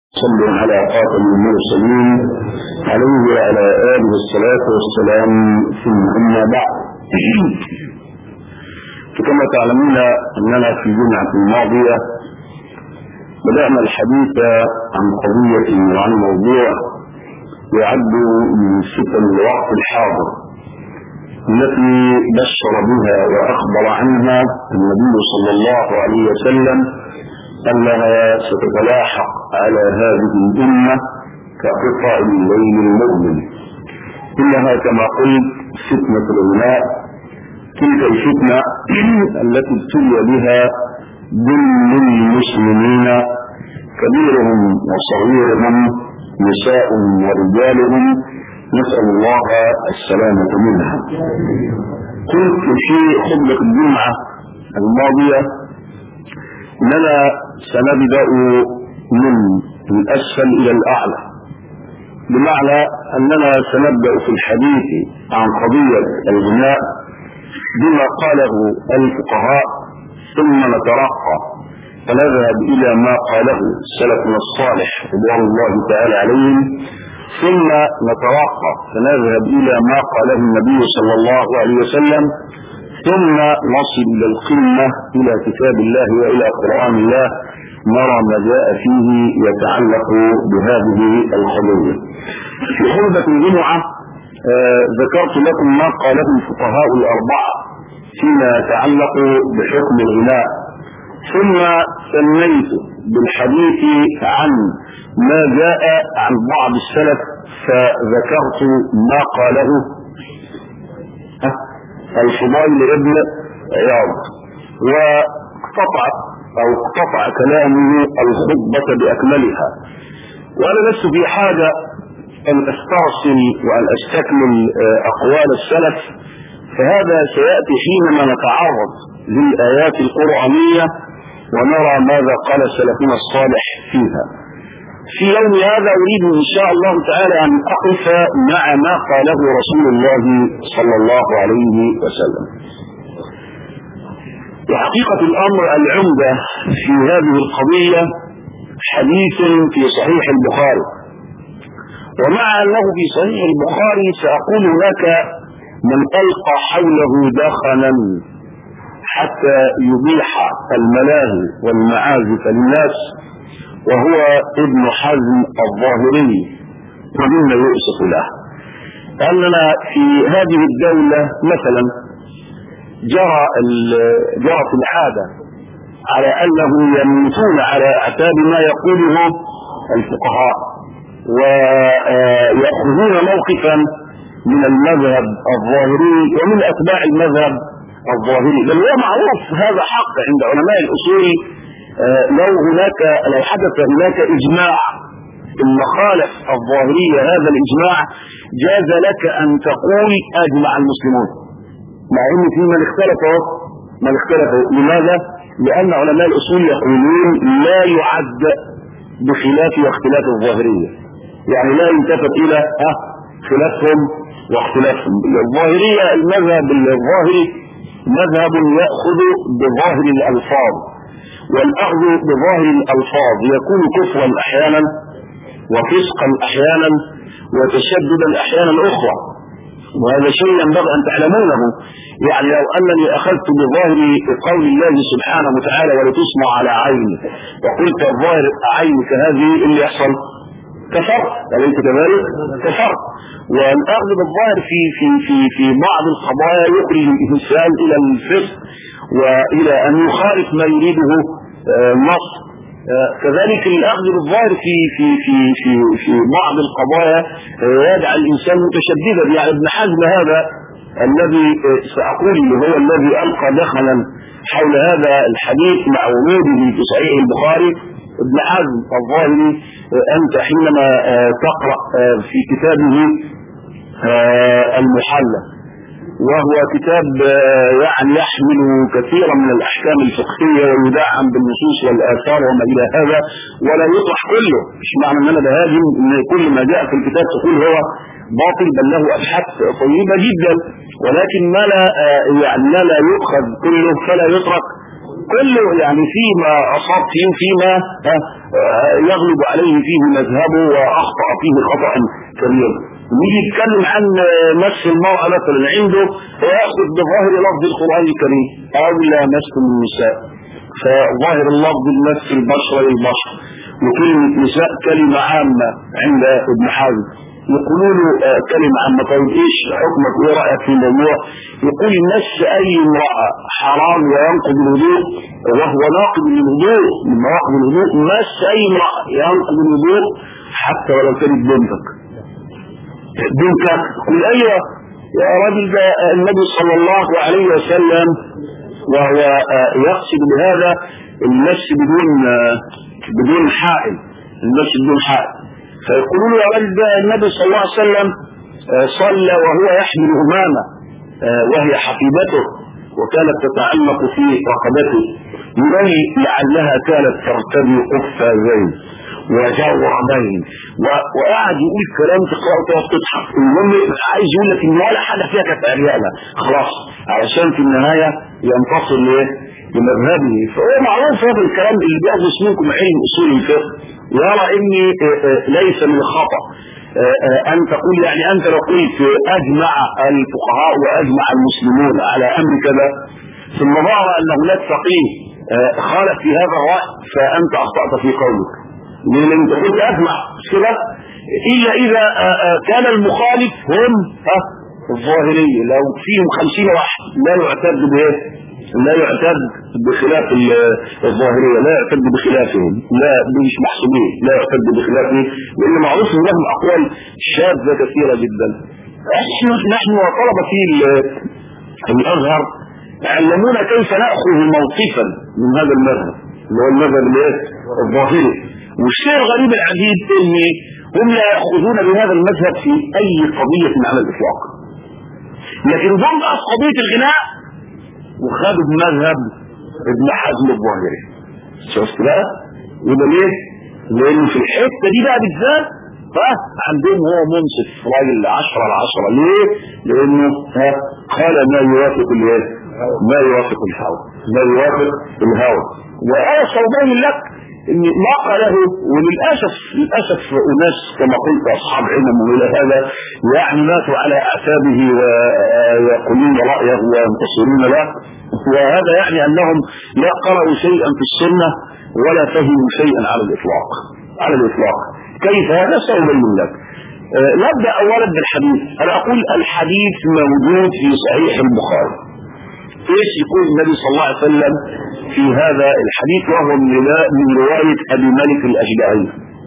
صلوا على خاتم المرسلين عليه وعلى آله الصلاة والسلام ثم أما بعد فكما تعلمون أننا في الجمعة الماضية بدأنا الحديث عن قضية وعن موضوع يعد من فتن الوقت الحاضر التي بشر بها وأخبر عنها النبي صلى الله عليه وسلم أنها ستتلاحق على هذه الأمة كقطع الليل المظلم إنها كما قلت فتنة الغناء تلك الفتنة التي ابتلي بها ضمن المسلمين كبيرهم وصغيرهم نساء ورجالهم نسأل الله السلامة منها قلت في خطبة الجمعة الماضية اننا سنبدا من الاسفل الى الاعلى بمعنى اننا سنبدا في الحديث عن قضيه الغناء بما قاله الفقهاء ثم نترقى فنذهب الى ما قاله سلفنا الصالح رضوان الله تعالى عليهم ثم نترقى فنذهب الى ما قاله النبي صلى الله عليه وسلم ثم نصل إلى القمة إلى كتاب الله وإلى قرآن الله نرى ما جاء فيه يتعلق بهذه القضية في خطبة الجمعة آه ذكرت لكم ما قاله الفقهاء الأربعة فيما يتعلق بحكم الغناء ثم سميت بالحديث عن ما جاء عن بعض السلف فذكرت ما قاله الفضيل ابن عياض واقتطع او اقتطع كلامه الخطبة باكملها وانا لست في حاجة ان استرسل وان استكمل اقوال السلف فهذا سيأتي حينما نتعرض للآيات القرآنية ونرى ماذا قال سلفنا الصالح فيها في يوم هذا أريد إن شاء الله تعالى أن أقف مع ما قاله رسول الله صلى الله عليه وسلم وحقيقة الأمر العمدة في هذه القضية حديث في صحيح البخاري ومع أنه في صحيح البخاري سأقول لك من ألقى حوله دخنا حتى يبيح الملاهي والمعازف للناس وهو ابن حزم الظاهري ومما يؤسف له أننا في هذه الدولة مثلا جرى جرت العادة على أنه يموتون على أعتاب ما يقوله الفقهاء ويأخذون موقفا من المذهب الظاهري ومن أتباع المذهب الظاهري بل هو معروف هذا حق عند علماء الأصول لو هناك لو حدث هناك اجماع ثم خالف الظاهرية هذا الاجماع جاز لك ان تقول اجمع المسلمون مع ان في من اختلفوا من اختلفوا لماذا؟ لان علماء الاصول يقولون لا يعد بخلاف واختلاف الظاهرية يعني لا يلتفت الى ها خلافهم واختلافهم الظاهرية المذهب الظاهري مذهب يأخذ بظاهر الألفاظ والأخذ بظاهر الألفاظ يكون كفرا أحيانا وفسقا أحيانا وتشددا أحيانا أخرى وهذا شيء ينبغي أن تعلمونه يعني لو أنني أخذت بظاهر قول الله سبحانه وتعالى ولتصنع على عيني وقلت الظاهر عينك هذه اللي يحصل كفرت أليس كذلك؟ كفرت والأخذ بالظاهر في في في في بعض القضايا يخرج الإنسان إلى الفسق وإلى أن يخالف ما يريده النص كذلك الأخذ بالظاهر في في في في في بعض القضايا يجعل الإنسان متشددا يعني ابن حزم هذا الذي سأقول هو الذي ألقى دخلا حول هذا الحديث مع وجوده في صحيح البخاري ابن حزم الظاهري أنت حينما تقرأ في كتابه المحلى وهو كتاب يعني يحمل كثيرا من الأحكام الفقهية ويدعم بالنصوص والآثار وما إلى هذا ولا يطرح كله مش معنى أن أنا بهاجم أن كل ما جاء في الكتاب تقول هو باطل بل له أبحاث طيبة جدا ولكن ما لا يعني ما لا يؤخذ كله فلا يترك كله يعني فيما أصاب فيه فيما يغلب عليه فيه مذهبه واخطا فيه خطا كبير نيجي يتكلم عن مس المرأة مثلا عنده ويأخذ بظاهر لفظ القرآن الكريم أو لا مس النساء فظاهر اللفظ المس البشرة للبشر وكلمة نساء كلمة عامة عند ابن حزم يقولوا له آه كلمة عامة طيب ايش حكمك وايه رأيك في الموضوع يقول مس اي امرأة حرام وينقض الوضوء وهو ناقض للوضوء من نواقض الوضوء مس اي امرأة ينقض الوضوء حتى ولو كانت بنتك بنتك قل ايوه يا راجل ده النبي صلى الله عليه وسلم وهو آه يقصد بهذا المس بدون آه بدون حائل المس بدون حائل فيقولون يا رجل النبي صلى الله عليه وسلم صلى وهو يحمل أمامة وهي حفيدته وكانت تتعلق في رقبته يري لعلها كانت ترتدي قفازين وجوربين وقاعد يقول كلام تقرأ وتقعد تضحك المهم عايز يقول لك ان ولا حاجه فيها كانت عريانه خلاص علشان في النهايه ينتصر لايه؟ لمذهبه فهو معروف هذا الكلام اللي بيدرس منكم علم اصول الفقه يرى اني ليس من الخطا ان تقول يعني انت لو قلت اجمع الفقهاء واجمع المسلمون على امر كذا ثم ظهر ان هناك فقيه خالف في هذا الراي فانت اخطات في قولك لان انت قلت اجمع كده الا اذا كان المخالف هم الظاهرية لو فيهم خمسين واحد لا يعتد بايه لا يعتد بخلاف الظاهرية لا يعتد بخلافهم لا مش محسوبين لا يعتد بخلافهم لأن معروف ان لهم أقوال شاذة كثيرة جدا نحن نحن وطلبة في الأزهر علمونا كيف نأخذ موقفا من هذا المذهب اللي هو المذهب الظاهري والشيء الغريب العجيب ان هم لا يأخذون بهذا المذهب في أي قضية على الإطلاق لكن هم بقى في قضية الغناء وخدوا بمذهب ابن حزم الظاهري شفت بقى يبقى ليه لان في الحته دي بقى بالذات عندهم هو منصف راجل 10 على 10 ليه لانه ها قال ما يوافق الايه ما يوافق الهوى ما يوافق الهوى وانا صوبان لك ان ما قاله وللاسف للاسف اناس كما قلت اصحاب علم والى هذا يعني ماتوا على اعتابه ويقولون رايه وينتصرون له وهذا يعني انهم لا قرأوا شيئا في السنه ولا فهموا شيئا على الاطلاق على الاطلاق كيف هذا سأبين لك أه نبدا اولا بالحديث انا اقول الحديث موجود في صحيح البخاري ايش يقول النبي صلى الله عليه وسلم في هذا الحديث وهو من رواية ابي مالك الاشجعي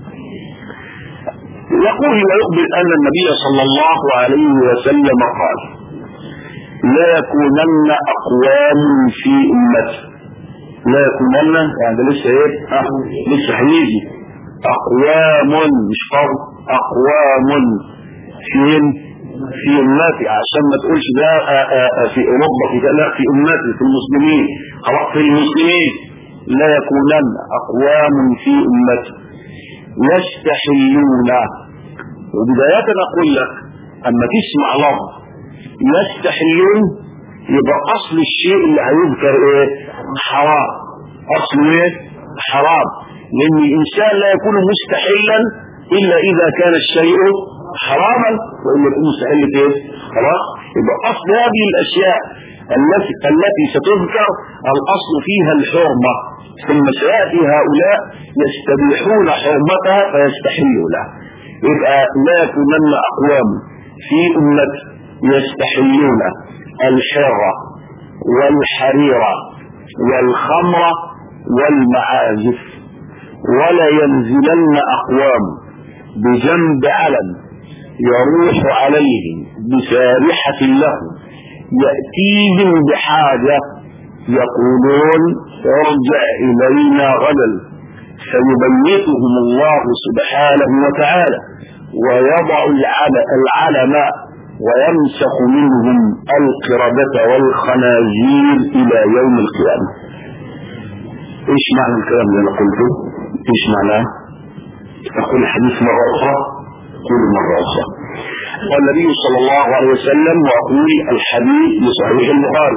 يقول ويخبر ان النبي صلى الله عليه وسلم قال لا يكونن اقوام في امتي لا يكونن يعني ده لسه ايه اه لسه هيجي اقوام مش فرض اقوام فين في امتي عشان ما تقولش ده في اوروبا في لا في امتي في المسلمين خلاص في المسلمين لا يكونن اقوام في امتي يستحلون وبداية اقول لك اما تسمع لفظ يستحلون يبقى اصل الشيء اللي هيذكر ايه حرام اصل ايه حرام لان الانسان لا يكون مستحلا الا اذا كان الشيء حراما والا يكون مستحل ايه خلاص يبقى اصل هذه الاشياء التي التي ستذكر الاصل فيها الحرمه ثم سياتي هؤلاء يستبيحون حرمتها فيستحلوا لها يبقى لا يكونن اقوام في امتي يستحلون الحرة والحريرة والخمر والمعازف ولا ينزلن أقوام بجنب علم يروح عليهم بسارحة لهم يأتيهم بحاجة يقولون ارجع إلينا غدا فيبيتهم الله سبحانه وتعالى ويضع العلم ويمسخ منهم القردة والخنازير إلى يوم القيامة إيش معنى الكلام اللي أنا قلته إيش معناه أقول الحديث مرة أخرى أقول مرة أخرى والنبي صلى الله عليه وسلم وأقول الحديث بصحيح البخاري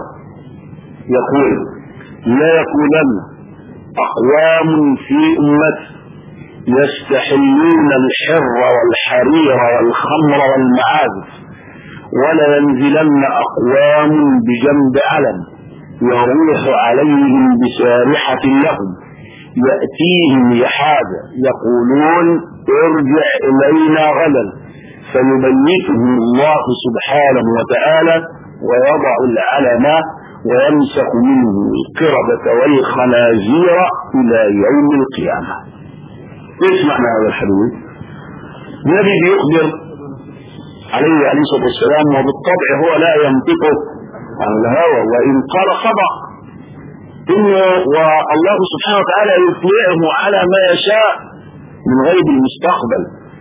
يقول لا يكونن أقوام في أمتي يستحلون الحر والحرير والخمر والمعازف ولا ينزلن أقوام بجنب علم يروح عليهم بسارحة لهم يأتيهم لحاجة يقولون ارجع إلينا غدا فيبيتهم الله سبحانه وتعالى ويضع العلم ويمسح منه القردة والخنازير إلى يوم القيامة ايش معنى هذا الحديث؟ النبي بيخبر عليه عليه الصلاة والسلام وبالطبع هو لا ينطق عن الهوى وإن قال خطأ إنه والله سبحانه وتعالى يطلعه على ما يشاء من غيب المستقبل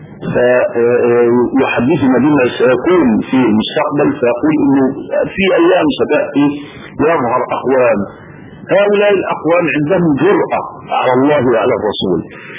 فيحدثنا بما سيكون في المستقبل فيقول انه في ايام ستاتي يظهر اقوام هؤلاء الاقوام عندهم جرأة على الله وعلى الرسول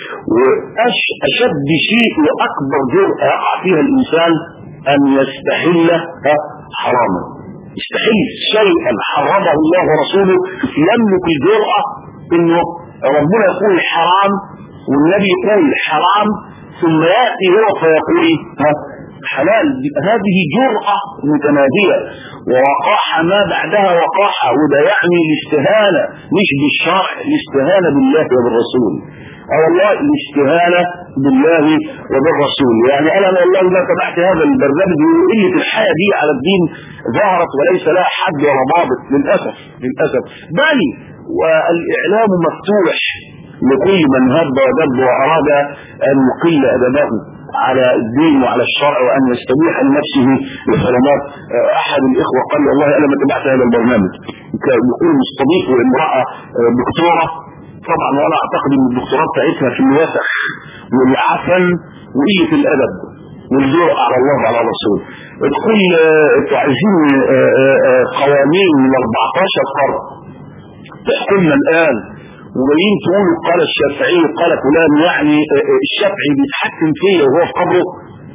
واشد شيء واكبر جرأة يقع فيها الانسان ان يستحل حراما يستحل شيئا حرمه الله ورسوله يملك الجرأة انه ربنا يقول حرام والنبي يقول حرام ثم يأتي هو فيقول ها حلال هذه جرأة متنادية ووقاحة ما بعدها وقاحة وده يعني الاستهانة مش بالشرع الاستهانة بالله وبالرسول أو والله الاستهانة بالله وبالرسول يعني أنا والله ما تبعت هذا البرنامج وقلة الحياة دي على الدين ظهرت وليس لها حد ولا ضابط للأسف للأسف بل والإعلام مفتوح لكل من هب ودب وأراد أن يقل أدبه على الدين وعلى الشرع وأن يستبيح لنفسه لسلامات أحد الإخوة قال لي والله أنا ما تبعت هذا البرنامج يقول مستضيف امرأة دكتورة طبعا وأنا أعتقد أن الدكتوراه بتاعتها في الوسخ والعفن وقلة الأدب والجوع على الله وعلى الرسول تقول عايزين قوانين من 14 قرن تحكمنا الآن وجايين تقولوا قال الشافعي قال فلان يعني الشافعي بيتحكم فيا وهو في قبره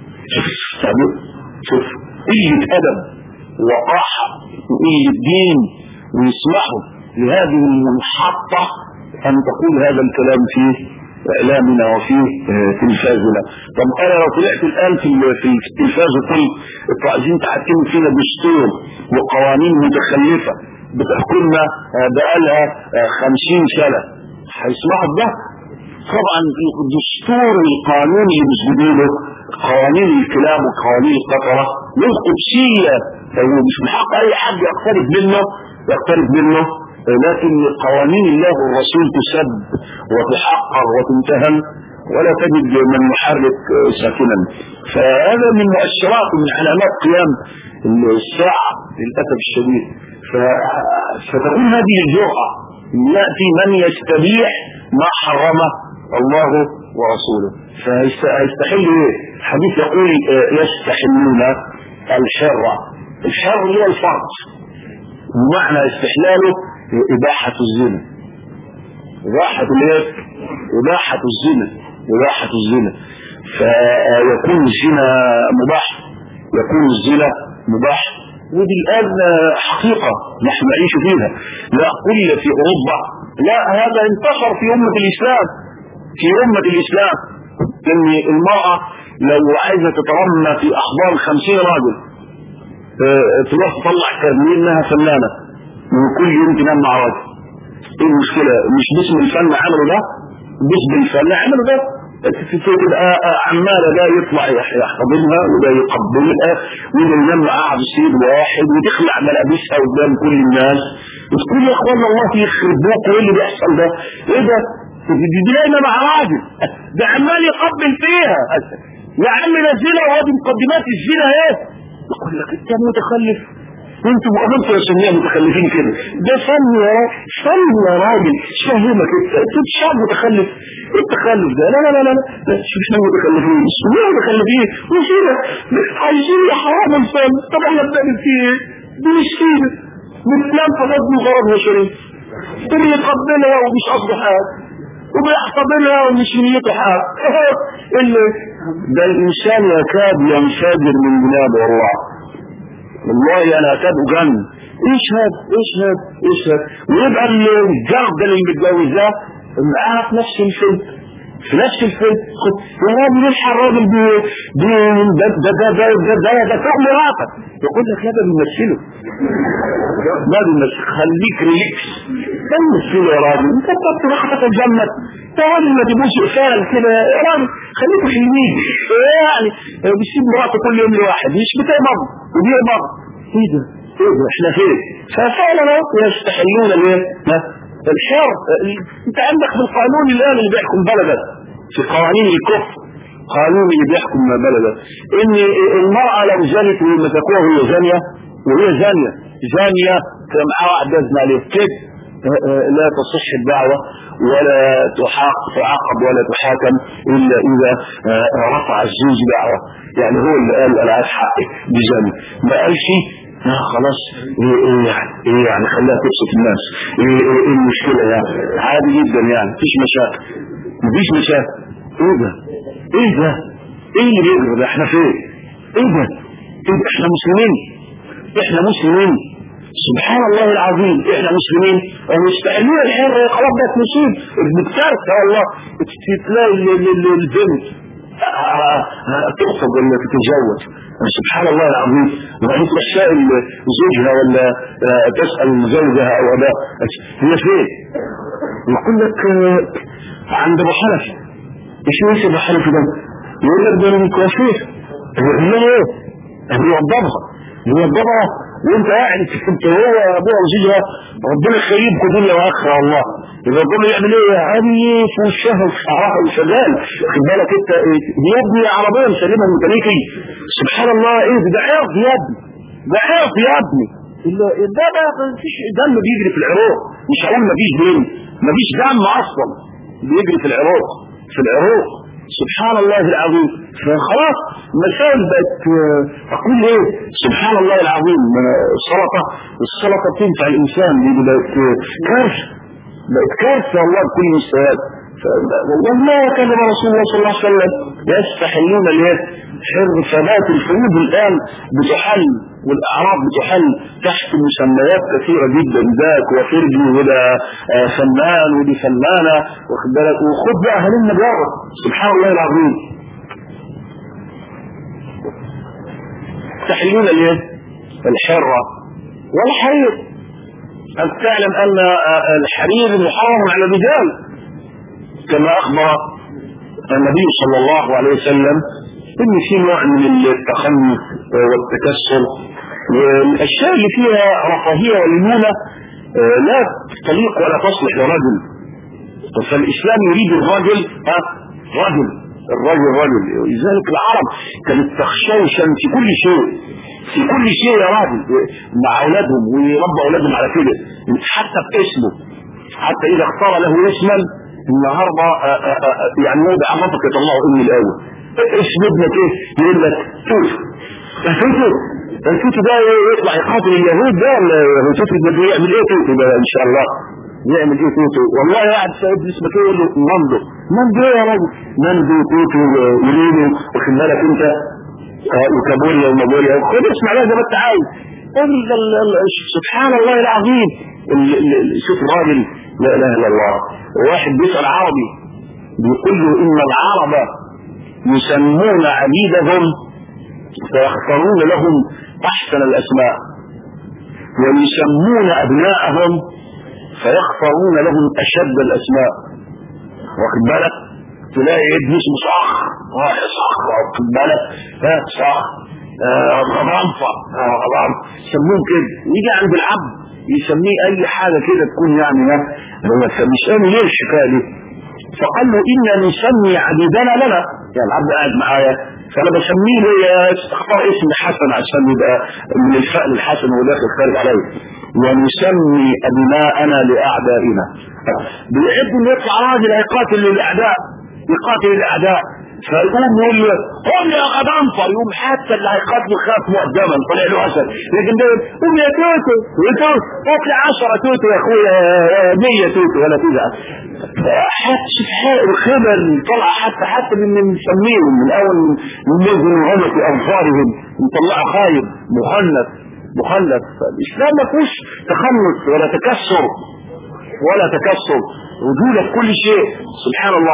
شوف قلة أدب وقاحة وقلة دين ويسمحوا لهذه المنحطة أن تقول هذا الكلام في إعلامنا وفي تلفازنا طب أنا لو طلعت الآن في في التلفاز وقلت انتوا عايزين تحكموا فينا دستور وقوانين متخلفة بتحكمنا بقالها خمسين سنة هيسمعوا ده طبعا الدستور القانون اللي بيسجدوا له قوانين الكلام وقوانين القطرة له قدسية هو مش من حق اي حد يقترب منه يقترب منه لكن قوانين الله والرسول تسب وتحقر وتنتهن ولا تجد من يحرك ساكنا فهذا من مؤشرات من علامات قيام الساعة للأسف الشديد فتكون هذه الجرأة يأتي من يستبيح ما حرمه الله ورسوله فيستحل الحديث يقول يستحلون الشر الشر هو الفرض ومعنى استحلاله إباحة الزنا إباحة الايه؟ إباحة الزنا إباحة الزنا فيكون الزنا مباح يكون الزنا مباح ودي الآن حقيقة نحن نعيش فيها لا قل في أوروبا لا هذا انتشر في أمة الإسلام في أمة الإسلام إن المرأة لو عايزة تترمى في أحضان خمسين راجل تروح تطلع كارنيه انها فنانة وكل يوم تنام مع راجل ايه المشكلة مش باسم الفن عملوا ده باسم الفن عملوا ده تبقى عمالة ده يطلع يحتضنها وده يقبلها وده ينام معاها بسيد واحد وتخلع ملابسها قدام كل الناس وتقول يا اخوانا الله يخرب بوك ايه اللي بيحصل ده ايه ده دي دايما مع راجل ده عمال يقبل فيها يا عم نزلها وهو مقدمات الزنا ايه يقول لك انت متخلف انتوا وانتوا يا سنية متخلفين كده ده فن يا راجل فن يا راجل مش فاهمك انت انت مش شعب متخلف ايه التخلف ده لا لا لا لا لا مش احنا متخلفين مش احنا متخلفين مش كده عايزين يا حرام الفن طب احنا بنعمل فيه ايه دي مش كده بننام فقط من غرض بشري اللي يقبلها ومش قصده حاجه وبيحتضنها ومش نيته حاجه اللي ده الانسان يكاد ينفجر من بلاده والله والله انا اكاد اجن ايش هاد ايش هاد ايش هاد ويبقى الجرد اللي متجوزاه معاها في نفس الفيلم في نفس الفيلم يا راجل الحق الراجل دي دي ده ده ده ده ده ده ده فوق مراتك يقول لك لا ده بيمثله ده بيمثل خليك ريلاكس ده بيمثله يا راجل انت بتطلع راح تتجمد يا راجل ما تبوش فعل كده يا راجل خليك حلوين يعني بيسيب مراته كل يوم لواحد مش بتقبض وبيقبض ايه ده ايه ده احنا فين ففعلا يستحلون الايه الحر انت عندك في القانون الان اللي بيحكم بلدك في قوانين الكفر قانون اللي بيحكم بلدك ان المرأة لو زنت لما تكون هي زانية وهي زانية زانية كان معاها واحد لازم عليه كده لا تصح الدعوة ولا تحاق تعاقب ولا تحاكم الا اذا رفع الزوج دعوة يعني هو اللي قال انا عايز حقي بزاني ما قالش آه خلاص ايه ايه يعني ايه يعني خليها تبسط الناس ايه ايه, إيه المشكلة يعني عادي جدا يعني مفيش مشاكل مفيش مشاكل ايه ده ايه ده ايه اللي بيجري ده احنا فين ايه ده ايه ده احنا مسلمين احنا مسلمين سبحان الله العظيم احنا مسلمين ومستعملين الحر خلاص بقت مصيب بكارثه والله تلاقي البنت تخطب ولا تتجوز سبحان الله العظيم وبعدين تروح سائل زوجها ولا تسال زوجها او اباء هي فين؟ يقول لك عند ابو حنفي ايش ليش ابو حنفي ده؟ يقول لك ده من كوافير يقول له ايه؟ بيوضبها بيوضبها وانت قاعد انت هو ابوها وزوجها ربنا يخيبكم دنيا واخره والله يبقى ربنا يعمل ايه عمي في وشها وشعرها وشغال خد بالك انت يا ابني عربيه مسلمه ميكانيكي سبحان الله ايه ده عرض يا ابني ده عرض يا ابني ده بقى مفيش دم بيجري في العروق مش هقول مفيش دم مفيش دم اصلا بيجري في العروق في العروق سبحان الله العظيم فخلاص مسائل بقت اقول ايه سبحان الله العظيم السلطه السلطه تنفع الانسان دي بقت كارثه بقت كارثه والله بكل المستويات والله كذب رسول الله صلى الله عليه وسلم يستحلون الايه حر ثبات الحدود الان بتحل والاعراض بتحل تحت مسميات كثيره جدا ذاك وفرجي وده فنان ودي فنانه واخد بالك وخد بقى هلم جاره سبحان الله العظيم تحلون الايه الحره والحرير أن تعلم أن الحرير محرم على الرجال كما أخبر النبي صلى الله عليه وسلم ان في نوع من التخنث والتكسر والاشياء اللي فيها رفاهيه وليونه لا تليق ولا تصلح لرجل فالاسلام يريد الرجل ها رجل الرجل رجل لذلك العرب كانت تخشوشا في كل شيء في كل شيء يا راجل مع اولادهم ويربوا اولادهم على كده حتى في اسمه حتى اذا اختار له اسما النهارده يعني وضع عرفك يطلعوا امي الاول اسم ابنك ايه يقول لك توت توتو التوتو ده يطلع يقاتل اليهود ده ولا توتو ده يعمل ايه توتو ده ان شاء الله يعمل ايه توتو والله قاعد ابن اسمك ايه يقول له مندو مندو ايه يا راجل مندو توتو ولينو واخد بالك انت وكابوريا ومابوريا خد اسمع لها زي ما انت عايز سبحان الله العظيم شوف الراجل لا اله الا الله واحد بيسال عربي بيقول له ان العرب يسمون عبيدهم فيختارون لهم احسن الاسماء ويسمون ابناءهم فيختارون لهم اشد الاسماء واخد بالك تلاقي ابن اسمه صخ رايح صخ واخد بالك ها صخ غضنفة يسموه كده ويجي عند العبد يسميه اي حاجه كده تكون يعني ها مش قالوا ليه الشكايه دي فقال له إنا نسمي عبيدنا لنا يعني العبد قاعد معايا فأنا بسميه له اختار اسم حسن عشان يبقى من الفأل الحسن وداخل خارج عليه ونسمي أبناءنا لأعدائنا بيحب إنه يطلع راجل يقاتل للأعداء يقاتل الأعداء فيقوم يقول له قوم يا غضنفر يقوم حتى اللي هيقاتله خاف مقدما طلع له اسد لكن ده قوم يا توتو يا توتو قتل 10 توتو يا اخويا 100 توتو ولا تزعل حتى سبحان الخبر طلع حتى حتى من مسميهم من اول من نزل غلط اظفارهم مطلع خايب مخنث مخنث الاسلام ما فيهوش تخنث ولا تكسر ولا تكسر رجولة في كل شيء سبحان الله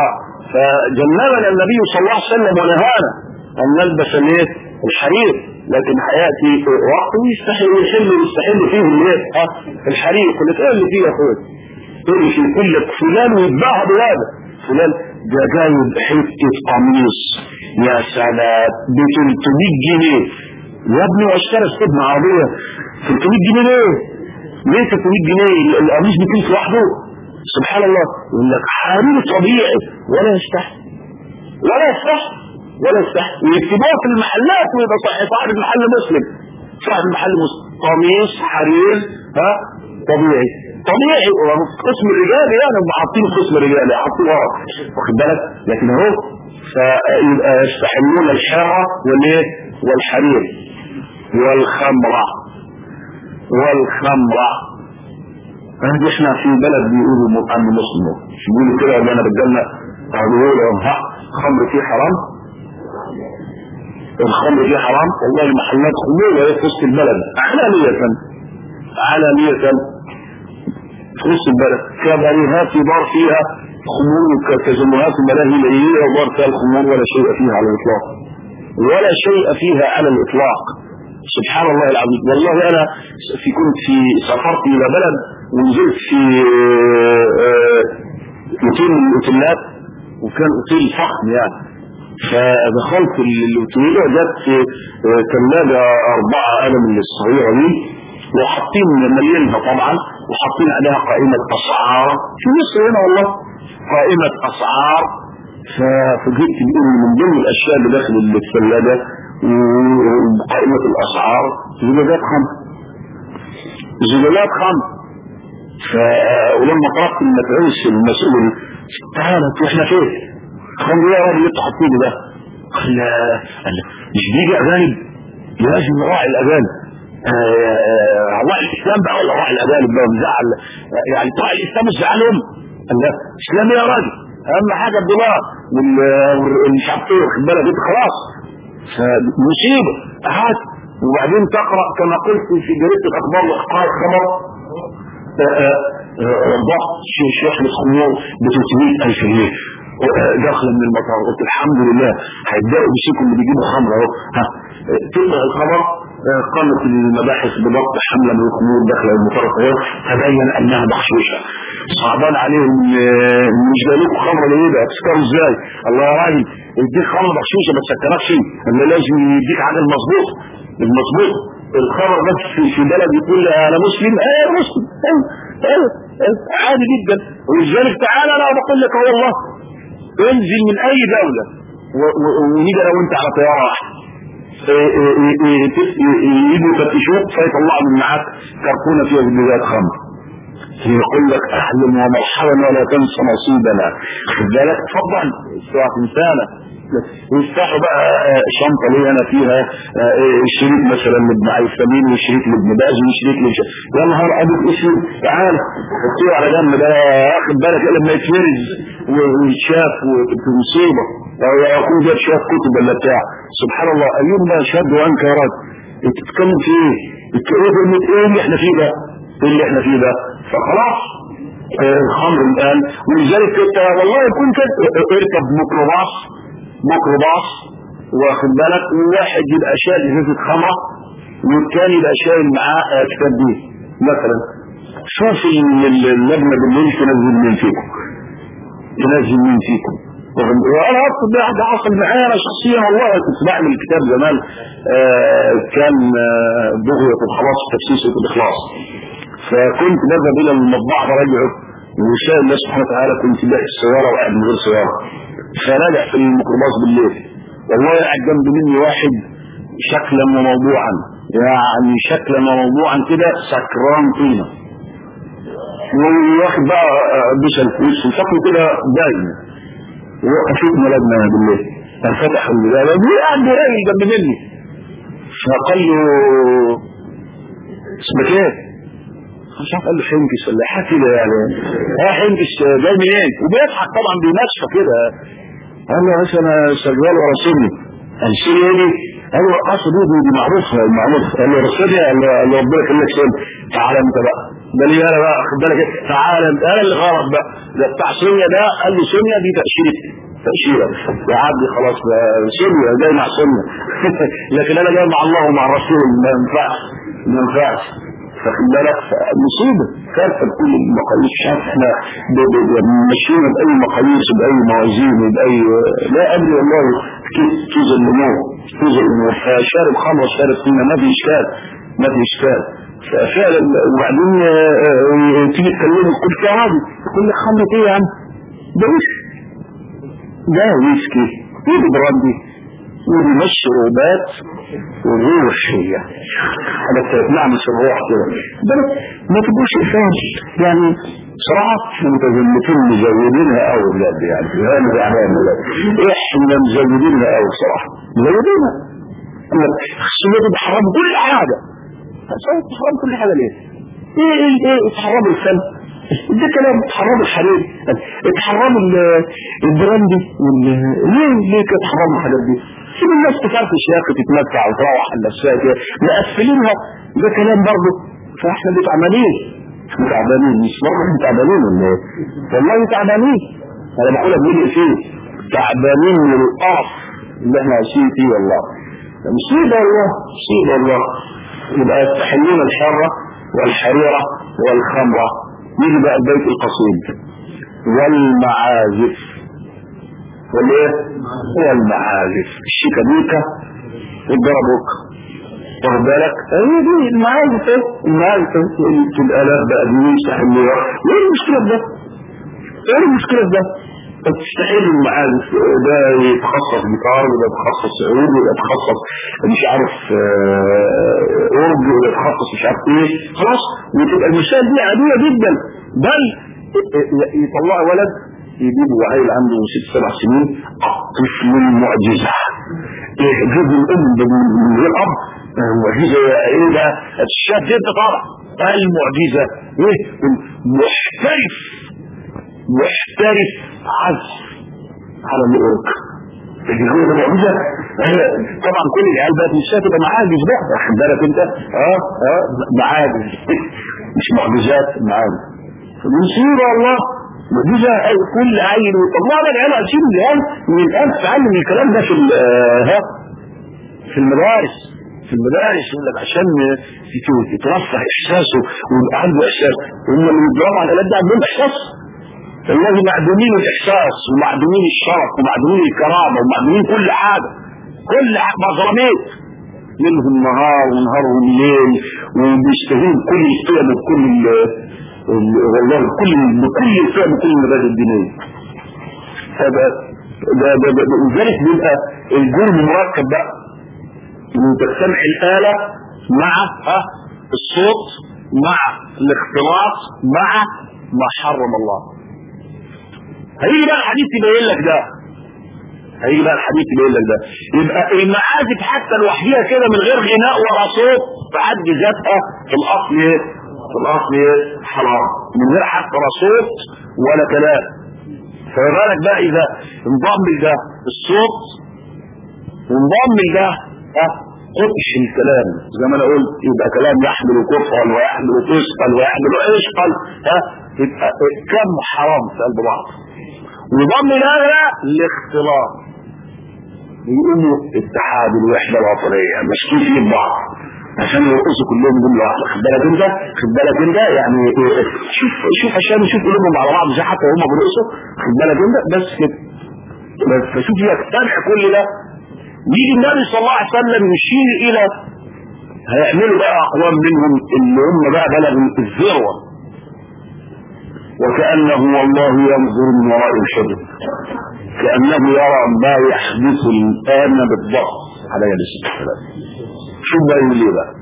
فجنبنا النبي صلى الله عليه وسلم ونهانا ان نلبس الايه الحرير لكن هياتي وقت يستحيل يحل يستحل فيه الايه الحرير قلت ايه اللي فيه يا اخويا تقول لي في كل فلان ويتباع بهذا فلان ده جايب حته قميص يا سلام ب 300 جنيه يا ابني واشترى استبن عربيه 300 جنيه ليه؟ ليه 300 جنيه القميص بكيس لوحده سبحان الله يقول لك حرير طبيعي ولا يستحي ولا يستحي ولا يستحي ويكتبوها في المحلات ويبقى صاحب المحل مسلم صاحب المحل مسلم قميص حرير ها طبيعي طبيعي في قسم الرجال يعني هم حاطين قسم الرجال حاطين واخد بالك لكن اهو فيبقى يستحلون الحرة والايه والحرير والخمرة والخمرة احنا احنا في بلد بيقولوا عن مسلم مش بيقولوا كده ولا انا رجالنا بيقولوا ها خمر فيه حرام الخمر فيه حرام والله محلات خمور في وسط البلد علانية علانية في وسط البلد كباريهات بار فيها خمور كتجمعات ملاهي ليلية وبار فيها الخمور ولا شيء فيها على الإطلاق ولا شيء فيها على الإطلاق سبحان الله العظيم والله أنا في كنت في سافرت إلى بلد ونزلت في اوتيل من الاوتيلات وكان اوتيل فخم يعني فدخلت الاوتيل وجدت ثلاجة أربعة قلم الصغيرة دي وحاطين مليانها طبعا وحاطين عليها قائمة أسعار في مصر هنا والله قائمة أسعار ففوجئت بأن من ضمن الأشياء اللي داخل الثلاجة وقائمة الأسعار زجاجات خمر زجاجات خمر ف... ولما طلبت المدعوس المسؤول تعالى واحنا فين؟ قال لي يا راجل اللي انتوا حاطينه ده قال قال مش بيجي اجانب لازم نراعي الاجانب راعي الاسلام بقى ولا راعي الاجانب بقى مزعل يعني راعي الاسلام مش زعلهم قال لا اسلام يا راجل اهم حاجه الدولار والمش عارف ايه واخد بالك انت خلاص فمصيبه هات وبعدين تقرا كما قلت في جريده الاخبار واخبار الخبر ضغط شحنة خمور ب 300000 جنيه داخل من المطار قلت الحمد لله هيبداوا يمسكوا اللي بيجيبوا خمر اهو ها تقرا الخبر قامت المباحث بضبط حمله من الخمور داخل المطار اهو تبين انها بخشوشه صعبان عليهم مش جاي لكم خمره ليه ده هتسكروا ازاي الله يا راجل يديك خمره بخشوشه ما تسكركش الا لازم يديك عدد مظبوط المظبوط الخبر بس في بلد يقول انا مسلم ايه مسلم ايه ايه عادي جدا ولذلك تعالى انا بقول لك هو الله انزل من اي دولة ونيجي انا وانت على طيارة واحدة يجوا يفتشوك فيطلعوا من معاك كرتونه فيها زجاجات خمر يقول لك احلم ومرحبا ولا تنسى نصيبنا خد بالك اتفضل سواء انسانه ويفتحوا بقى شنطة لي انا فيها الشريك مثلا لابن عيسامين والشريك لابن باز والشريك لابن يا نهار ابيض اسود تعال حطيه على جنب ده واخد بالك لما يتفرز ويتشاف وتبقى مصيبة او يكون جاب شوية كتب ولا بتاع سبحان الله ايوم ما شد وانكرت تتكلم في ايه؟ تتكلم في ايه اللي احنا فيه ده؟ ايه اللي احنا فيه ده؟ فخلاص الخمر الان ولذلك انت والله كنت اركب ميكروباص ميكروباص واخد بالك وواحد يبقى شايل ازازه خمره والثاني يبقى شايل معاه كتاب دين مثلا شوف اللجنه بالليل تنزل مين فيكم تنزل مين فيكم وانا اقصد ده ده حصل معايا انا شخصيا والله كنت بعمل كتاب زمان آه كان آه بغية الخلاص تفسيس الاخلاص فكنت بذهب الى المطبعه براجعه وشاء الله سبحانه وتعالى كنت باقي السياره وقاعد من غير سياره فراجع في الميكروباص بالليل والله قاعد جنب مني واحد شكلا وموضوعا يعني شكلا وموضوعا كده سكران طينه وواخد بقى بشل في وشه شكله كده باين وقفت ملابنا بالليل ففتح الباب قاعد راجل جنب مني فقال له اسمك ايه؟ مش عارف قال له حنكش ولا حاجه كده يعني اه حنكش جاي منين؟ وبيضحك طبعا بينشف كده قال له يا باشا انا شغال ورا سني قال سني ايه دي؟ قال له قصد دي دي معروفه معروف قال له رسولي قال له ربنا يخليك سن تعالى انت بقى ده ليه انا بقى خد بالك إيه؟ تعالى انت انا اللي غلط بقى ده بتاع سوريا ده قال لي سوريا دي تاشيره تاشيره يا عبدي خلاص بقى سوريا جاي مع سوريا لكن انا جاي مع الله ومع الرسول ما ينفعش ما ينفعش فخد بالك مصيبه كارثه بكل المقاييس مش عارف احنا ب- ب- ب- ماشيين باي مقاييس باي موازين باي لا ادري والله كيف توزن الامور توزن الامور فشارب خمر شارب فينا ما في اشكال ما في اشكال ففعلا وبعدين آه، آه، تيجي تكلمه تقول في عادي تقول لك خمرة ايه يا عم؟ ده وش ده ويسكي ودي براندي ودي مشروبات روحية حاجة تنعمس الروح كده بس ما تبقوش إنسان يعني صراحة متزمتين مزودينها قوي بجد يعني انا زعلان بجد احنا مزودينها قوي صراحة مزودينها السنة دي بحرام كل حاجة فسوف تحرم كل حاجة ليه؟ ايه ايه ايه تحرم الفن ده كلام تحرم الحرير تحرم ال- البراندي وال ليه ليه كده تحرم الحاجات دي؟ سيب الناس تفرفش يا اخي تتمتع وتروح على نفسها كده مقفلينها ده كلام برضه فاحنا تعبانين احنا تعبانين مش برضه احنا تعبانين ولا ايه؟ والله تعبانين انا بقولها بنيجي فيه تعبانين من القرف اللي احنا عايشين فيه والله مصيبة والله مصيبة والله يبقى يستحلون الحرة والحريرة والخمرة يجي بقى البيت القصيد والمعازف والايه والمعازف الشيكابيكا والدربوك واخد بالك هي دي المعازف ايه المعازف ايه الالات بقى دي يستحلوها ايه المشكلة في ده ايه المشكلة في ده تستحيل المعازف ده يتخصص جيتار وده يتخصص عود وده يتخصص مش عارف آه، اورج وده يتخصص مش عارف ايه خلاص وتبقى المسائل دي عادية جدا بل يطلع ولد يجيبوا عيل عنده ست سبع سنين الطفل المعجزة يجيب الام من غير اب معجزة ايه ده الشاب ده طبعا المعجزة ايه محترف محترف عزف على الأورك الجهود المعجزة طبعا كل العيال بقت مش هتبقى معاجز بقى واخد بالك انت اه اه معاجز مش معجزات معاجز مصيبة والله معجزة أي كل عيل والله ده العيال عايشين الآن من الآن تتعلم الكلام ده في ال- آه، ها في المدارس في المدارس يقول لك عشان يت- يترفع احساسه ويبقى عنده احساس هم اللي بيضربوا على الالات ده عندهم احساس والله معدومين الاحساس ومعدومين الشرف ومعدومين الكرامه ومعدومين كل حاجه كل حاجه مظلمات منهم نهار ونهارهم ليل وبيستهين كل القيم وكل ال- ال- والله كل بكل القيم وكل المبادئ الدينيه فده ده ده ده لذلك بيبقى الجرم مركب بقى انت تسمع الآلة مع ها الصوت مع الاختلاط مع ما حرم الله هيجي بقى الحديث يبين لك ده هيجي بقى الحديث يبين لك ده يبقى المعازف حتى لوحديها كده من غير غناء ولا صوت في حد ذاتها في الاصل ايه؟ في الاصل ايه؟ حرام من غير حتى لا صوت ولا كلام فما بالك بقى اذا انضم لده الصوت وانضم لده ها قطش الكلام زي ما انا قلت يبقى كلام يحمل كفرا ويحمل فسقا ويحمل عشقا ها يبقى كم حرام في قلب بعض وضم هذا الاختلاط يقوموا اتحاد الوحدة الوطنية ماسكين في بعض عشان يرقصوا كلهم جملة واحدة خد بالك انت خد بالك انت يعني إيه، شوف شوف عشان يشوف قلوبهم على بعض زي حتى هم بيرقصوا خد بالك انت بس كده بس فشوف يجتمع كل ده يجي النبي صلى الله عليه وسلم يشير الى هيعملوا بقى اقوام منهم اللي هم بقى بلغوا الذروه وكانه والله ينظر من وراء الحجب كانه يرى ما يحدث الان بالضبط عليه الصلاه والسلام شو بقى يقول ليه بقى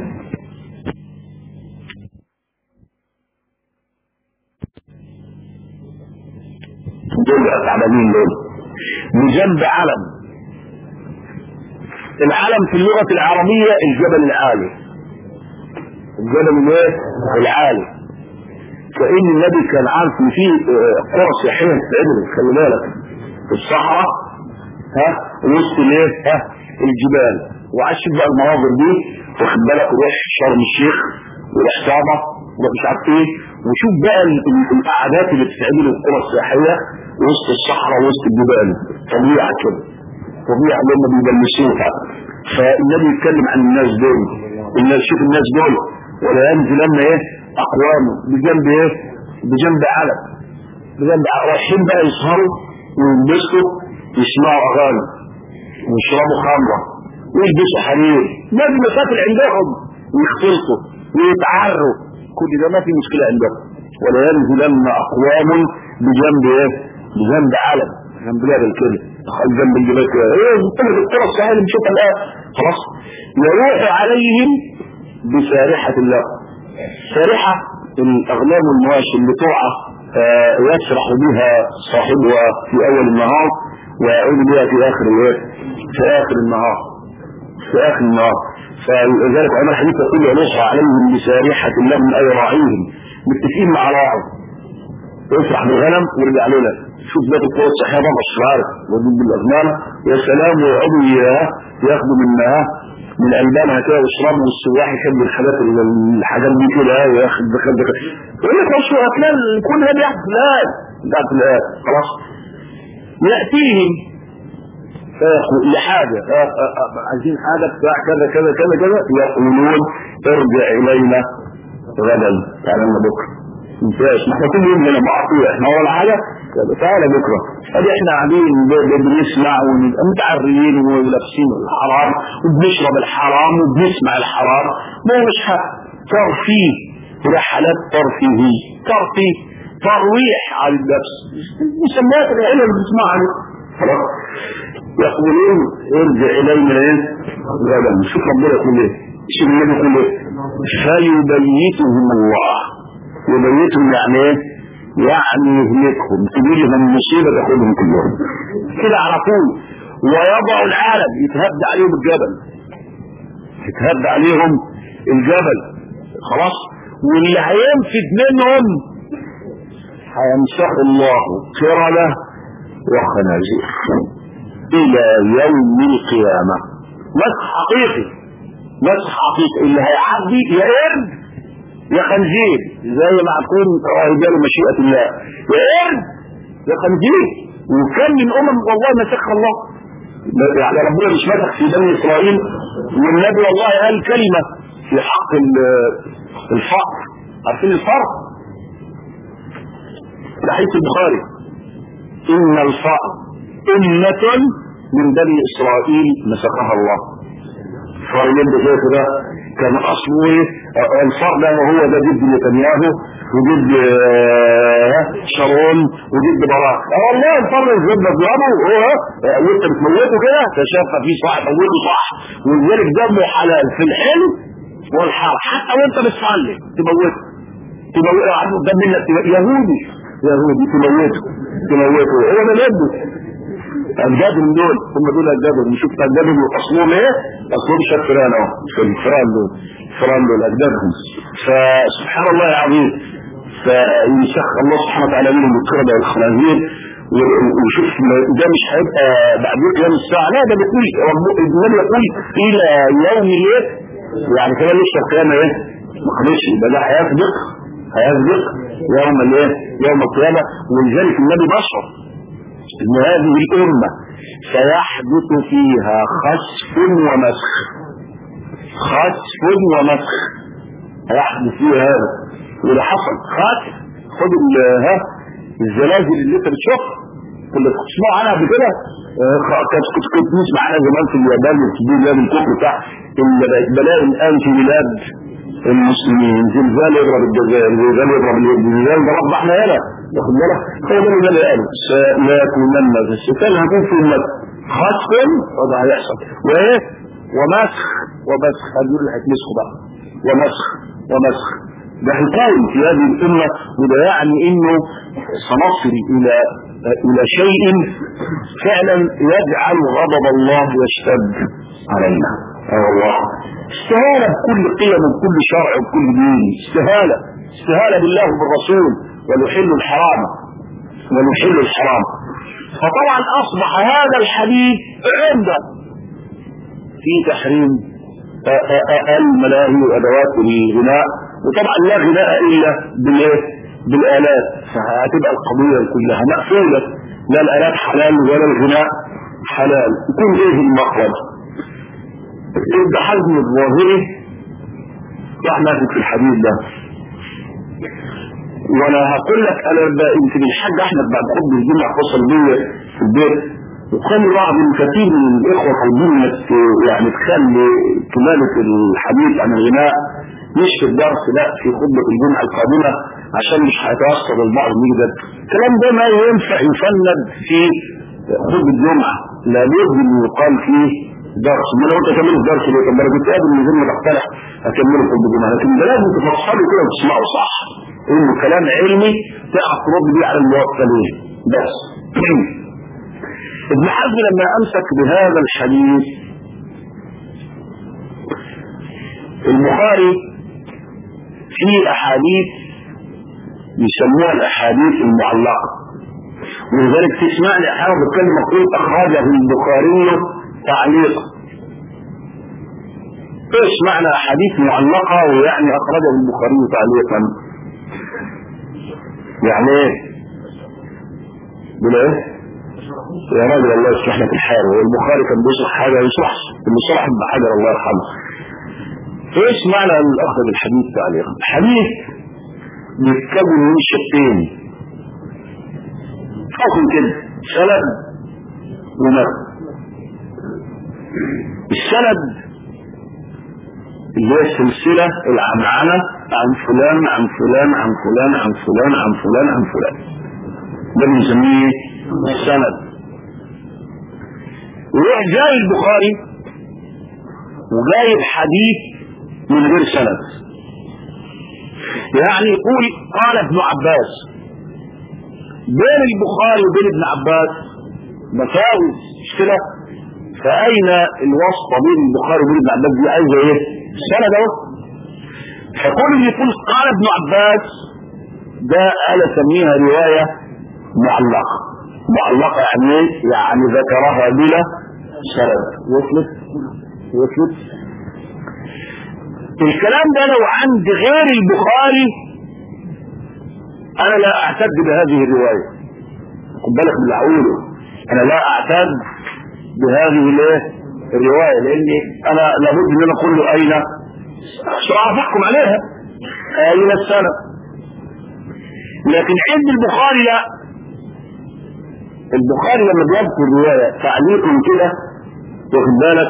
دول بقى تعبانين دول بجنب علم العلم في اللغة العربية الجبل العالي الجبل الايه؟ العالي كأن النبي كان عارف ان في آه، قرى سياحية بتتعمل خلي بالك في الصحراء ها وسط الايه؟ ها الجبال وعاش بقى المناظر دي واخد بالك يروح شرم الشيخ ويروح طابة روح مش عارف ايه وشوف بقى ال- ال- القعدات اللي بتتعمل القرى السياحيه وسط الصحراء وسط الجبال طبيعه كده طبيعه اللي هم بيبلشوها فالنبي يتكلم عن الناس دول الناس شوف الناس دول ولا ينزلن ايه اقوام بجنب ايه بجنب علم بجنب علم. رايحين بقى يسهروا وينبسطوا يسمعوا اغاني ويشربوا خمره ويلبسوا حرير لازم مشاكل عندهم ويختلطوا ويتعروا كل ده ما في مشكله عندهم ولا ينزلن اقوام بجنب ايه بجنب علم جنب جبل كده جنب الجبال كده ايه كل الكره السهل نشوفها الان خلاص يروح عليهم بسارحه الله سارحه الاغلام والمواشي اللي تقع آه، يسرح بها صاحبها في اول النهار ويعود بها في اخر الايه في اخر النهار في اخر النهار فلذلك عمر الحديث يقول ينص عليهم بسارحة لهم اي راعيهم متفقين مع راعي يسرح بالغنم ويرجع لنا شوف بقى القوة الصحية بقى مش عارف موجود بالأغنام يا سلام ويقعدوا إياها ياخدوا منها من ألبانها كده ويشربوا والسواح يحب الحاجات الحاجات دي كده وياخد بخد بخد يقول لك مش أكلان كل هذا يحدث الآن بعد الآن خلاص يأتيهم فيقول لحاجة آه، آه، آه، عايزين حاجة بتاع كذا كذا كذا كذا يقولون ارجع إلينا غدا تعالى لنا بكرة ممتاز ما احنا كل يوم هنا معطية احنا ولا حاجة يبقى تعالى بكرة ادي احنا قاعدين ب- ب- بنسمع ونبقى متعريين ولابسين الحرام وبنشرب الحرام وبنسمع الحرام ما هو مش حق ترفيه رحلات ترفيهية ترفيه ترويح على النفس مسميات العلم اللي بتسمعها دي. خلاص يقولون ارجع الينا ايه غدا شوف ربنا يقول ايه شوف النبي يقول ايه فيبيتهم الله يبيتهم يعني ايه يعني يهلكهم تجي لهم مصيبه تاخذهم كلهم كده على طول ويضع العالم يتهد عليهم الجبل يتهد عليهم الجبل خلاص واللي هينفذ منهم هيمسح الله كرمه وخنازير الى يوم القيامة مسح حقيقي مسح حقيقي اللي هيعدي يا قرد يا خنزير زي ما هتكون رجال مشيئة الله يا قرد يا خنزير وكان من امم والله مسخها الله يعني ربنا مش مسخ في بني اسرائيل والنبي والله قال كلمة في حق ال- الفقر عارفين الفقر ده حديث البخاري إن الفقر أمة من بني إسرائيل مسخها الله فريم بشيخ ده كان أصله إيه؟ آه، الفقر ده وهو ده جد نتنياهو وجد آه، شارون وجد براك اه والله الفقر الزب بيضربه هو آه، وانت بتموته كده تشافى فيه صح موته صح ولذلك دمه حلال في الحلم والحرام حتى وانت بتصلي تموته تموته عنده قدام منك يهودي يهودي تموته تموته هو ده جده اجدادهم دول هم دول اجدادهم نشوف اجدادهم اصلهم ايه اصلهم شفران اهو الفران دول الفران دول اجدادهم فسبحان الله العظيم فيسخ الله سبحانه وتعالى منهم القردة والخنازير و- وشوف ده مش هيبقى بعد قيام الساعة لا ده بيقول رب- النبي يقول إلى يوم الايه يعني كمان لسه القيامة ايه ما خلصش ده ده هيسبق هيسبق يوم الايه يوم القيامة ولذلك النبي بشر ان هذه الامة سيحدث فيها خسف ومسخ خسف ومسخ هيحدث فيها هذا وده حصل خسف خد ال- ها الزلازل اللي انت بتشوفها اللي كنت تسمعوا عنها قبل كده آه، خ- كنت كنت كنت نسمع عنها زمان في اليابان وفي بلاد الكفر بتاع اللي بقت بلاقي الان في بلاد المسلمين زلزال يضرب الجزائر زلزال يضرب الزلزال ده رب احنا هنا واخد بالك هو ده اللي اللي قاله سيكونن في الستان هنكون في امه خسف وده هيحصل وايه ومسخ ومسخ هدول اللي هيتمسخوا بقى ومسخ ومسخ ده حكاية في هذه الأمة وده يعني إنه سنصل إلى إلى شيء فعلا يجعل غضب الله يشتد علينا اه والله استهالة بكل قيم وبكل شرع وبكل دين استهالة استهالة بالله وبالرسول ونحل الحرام ونحل الحرام فطبعا أصبح هذا الحديث عنده في تحريم آه، آه، آه، الملاهي وأدوات الغناء وطبعا لا غناء الا بالايه بالالات فهتبقى القضيه كلها مقفوله لا الالات حلال ولا الغناء حلال يكون ايه المخرج ابن حزم الظاهري راح ماسك في الحديث ده وانا هقول لك انا يمكن الحاج احمد بعد خطبه الجمعه اتصل بيا في البيت وكان بعض الكثير من الاخوه طالبين انك يعني تخلي كماله الحديث عن الغناء مش في الدرس لا في خطبه الجمعه القادمه عشان مش هيتاثر البعض يقدر الكلام ده ما ينفع يفند في خطبه الجمعه لابد ان يقال فيه درس ما لو انت كملت الدرس ليه طب انا كنت قادر من غير ما تقترح اكمله خطبه الجمعه لكن ده لازم تفصله كده وتسمعه صح انه كلام علمي تعرف ترد بيه على الموكلين بس ابن حزم لما امسك بهذا الحديث البخاري في احاديث يسموها الاحاديث المعلقه ولذلك تسمع لي احيانا بتكلم مقول اخرجه البخاري تعليقا ايش معنى احاديث معلقه ويعني اخرجه البخاري تعليقا يعني ايه بلا ايه يا راجل الله يصلح لك الحال والبخاري كان بيشرح حاجه يشرح اللي شرح ابن حجر الله يرحمه ايش معنى الاخذ بالحديث تعليقا الحديث بيتكون من شقين حكم كده سند ومتن السند اللي هي السلسلة العنعنة عن فلان عن فلان عن فلان عن فلان عن فلان عن فلان ده بنسميه السند ويروح جاي البخاري وجايب حديث من غير سند يعني يقول قال ابن عباس بين البخاري وبين ابن عباس مساوي مش كده فأين الواسطة بين البخاري وبين ابن عباس دي عايزة ايه؟ سند اهو فكل اللي يقول قال ابن عباس ده أنا أسميها رواية معلقة معلقة يعني ايه؟ يعني ذكرها بلا سند وصلت؟ وصلت؟ الكلام ده لو عند غير البخاري انا لا اعتد بهذه الرواية خد بالك من اللي هقوله انا لا اعتد بهذه الايه الرواية لاني انا لابد ان انا اقول له اين عشان اعرف احكم عليها اين السنة لكن عند البخاري لا البخاري لما بيذكر رواية تعليق كده واخد بالك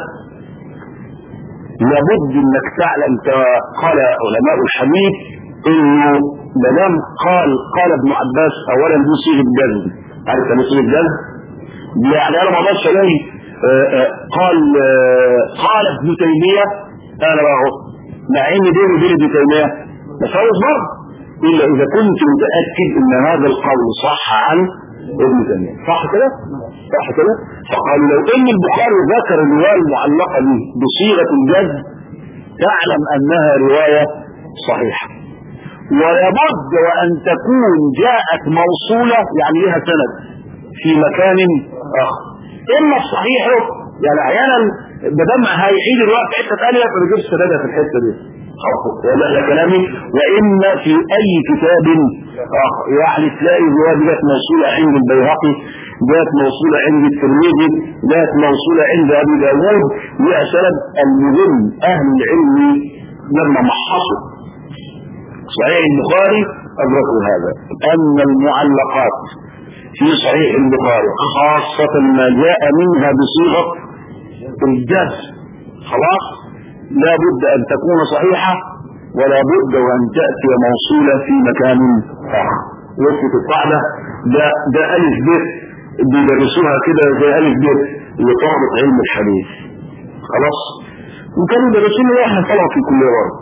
لابد انك تعلم قال علماء الحديث انه مدام قال قال ابن عباس اولا دي صيغه جزم عارف يعني صيغه جزم يعني انا ما اقدرش الاقي قال قال ابن تيميه انا بقى اهو مع ان بيني وبين ابن تيميه مساوس برضه الا اذا كنت متاكد ان هذا القول صح عن ابن تيميه صح كده؟ صح كده؟ فقالوا لو ان البخاري ذكر الروايه المعلقه دي بصيغه الجزم تعلم انها روايه صحيحه ولابد وان تكون جاءت موصوله يعني لها سند في مكان اخر اما الصحيح يعني احيانا بدل هيعيد الوقت في حته ثانيه فما يجيبش سندها في الحته دي ولا كلامي واما في اي كتاب اخر يعني تلاقي الروايه دي جت موصوله عند البيهقي جت موصوله عند الترمذي جت موصوله عند ابي داوود لها سند المهم اهل العلم لما محصوا صحيح البخاري ادركوا هذا ان المعلقات في صحيح البخاري خاصة ما جاء منها بصيغة الجزم خلاص لا بد أن تكون صحيحة ولا بد وأن تأتي موصولة في مكان آخر وصفة القاعدة ده, ده ألف ب بيدرسوها كده زي ألف ب لطلبة علم الحديث خلاص وكانوا يدرسون واحنا طلب في كل وقت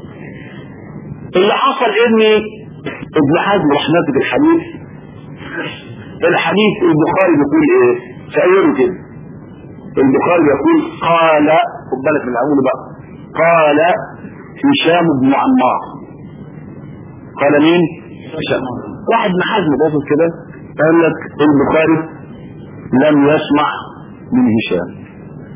اللي حصل ان ابن حزم راح ماسك الحديث الحديث البخاري بيقول ايه تأيره كده البخاري يقول قال خد بالك من الاول بقى قال هشام بن عمار قال مين هشام واحد من حزم باصص كده قال لك البخاري لم يسمع من هشام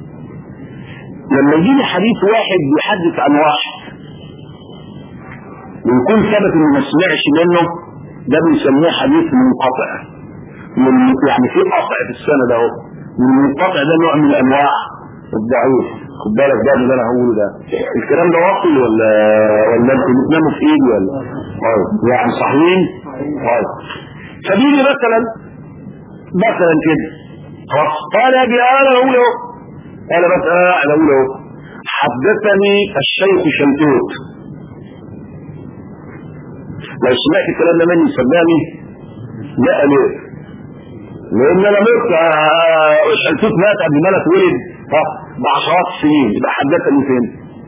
لما يجي لي حديث واحد بيحدث عن واحد ويكون ثبت انه ما سمعش منه ده بيسموه حديث منقطع من يعني في قطع في السنه ده اهو والمنقطع ده نوع من انواع الضعيف خد بالك ده اللي انا هقوله ده الكلام ده واقعي ولا ولا انتوا بتناموا في ايدي ولا اه يعني صحيحين طيب فبيجي مثلا مثلا كده خلاص قال يا جماعه انا اقول اهو انا بس انا اقول اهو حدثني الشيخ شلتوت لو سمعت الكلام ده مني صدقني لا ليه لان انا مت شلتوت مات قبل ما انا اتولد بعشرات السنين يبقى حدثني فين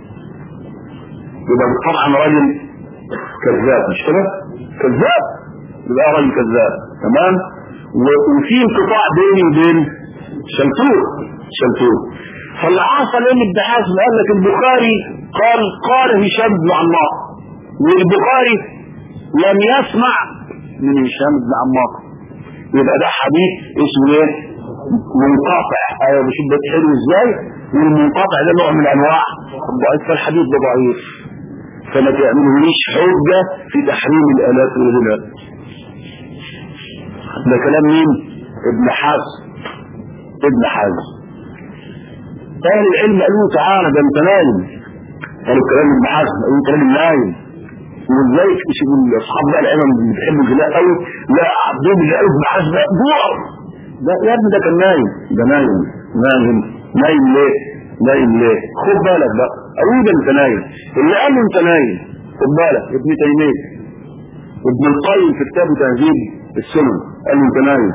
يبقى طبعا راجل كذاب مش كده كذاب يبقى راجل كذاب تمام وفي انقطاع بيني وبين شلتوت شلتوت فاللي حصل ان ابن حزم قال لك البخاري قال قال هشام بن عمار والبخاري لم يسمع من هشام بن عمار يبقى ده حديث اسمه ايه منقطع ايوه بشوف ده حلو ازاي والمنقطع ده نوع من انواع الضعيف فالحديث ده ضعيف فما تعملوليش حجه في تحريم الالات والغناء ده كلام مين ابن حزم ابن حزم اهل العلم قالوا تعالى ده انت نايم قالوا كلام ابن حزم قالوا كلام نايم ولذلك اصحاب بقى العلم اللي بيحبوا الغناء قوي لا عبدهم اللي قالوا ابن حزم جوع ده يا ابني ده كان نايم ده نايم نايم نايم ليه؟ نايم ليه؟ خد بالك بقى قالوا ده انت نايم اللي قال له انت نايم خد بالك ابن تيميه ابن القيم في كتاب تهذيب السنن قال له انت نايم